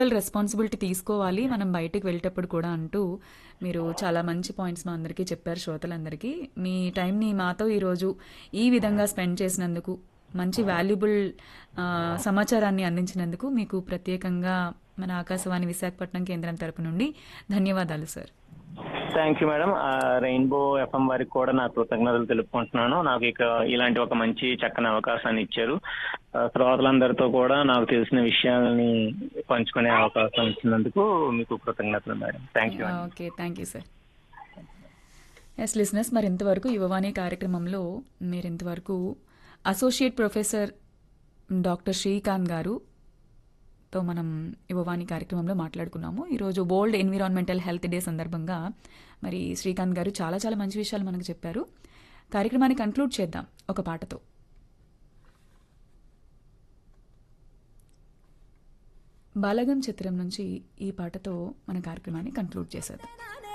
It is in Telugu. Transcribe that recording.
రెస్పాన్సిబిలిటీ తీసుకోవాలి మనం బయటికి వెళ్ళేటప్పుడు కూడా అంటూ మీరు చాలా మంచి పాయింట్స్ మా అందరికీ చెప్పారు శ్రోతలందరికీ మీ టైంని మాతో ఈరోజు ఈ విధంగా స్పెండ్ చేసినందుకు మంచి వాల్యుబుల్ సమాచారాన్ని అందించినందుకు మీకు ప్రత్యేకంగా మన ఆకాశవాణి విశాఖపట్నం కేంద్రం తరపు నుండి ధన్యవాదాలు sir thank you madam rainbow FM వారికి కూడా నా కృతజ్ఞతలు తెలుపుకుంటున్నాను నాకు ఇక ఇలాంటి ఒక మంచి చక్కని అవకాశాన్ని ఇచ్చారు ఆ, శ్రోతలందరితో కూడా నాకు తెలిసిన విషయాలని పంచుకునే అవకాశం ఇచ్చినందుకు మీకు కృతజ్ఞతలు madam thank you okay thank you sir yes listeners మరి ఇంతవరకు యువవాణి కార్యక్రమంలో మీరు ఇంతవరకు అసోసియేట్ ప్రొఫెసర్ డాక్టర్ శ్రీకాంత్ గారు తో మనం యువవాణి కార్యక్రమంలో మాట్లాడుకున్నాము ఈరోజు వరల్డ్ ఎన్విరాన్మెంటల్ హెల్త్ డే సందర్భంగా మరి శ్రీకాంత్ గారు చాలా చాలా మంచి విషయాలు మనకు చెప్పారు కార్యక్రమాన్ని కంక్లూడ్ చేద్దాం ఒక పాటతో బాలగం చిత్రం నుంచి ఈ పాటతో మన కార్యక్రమాన్ని కంక్లూడ్ చేసేద్దాం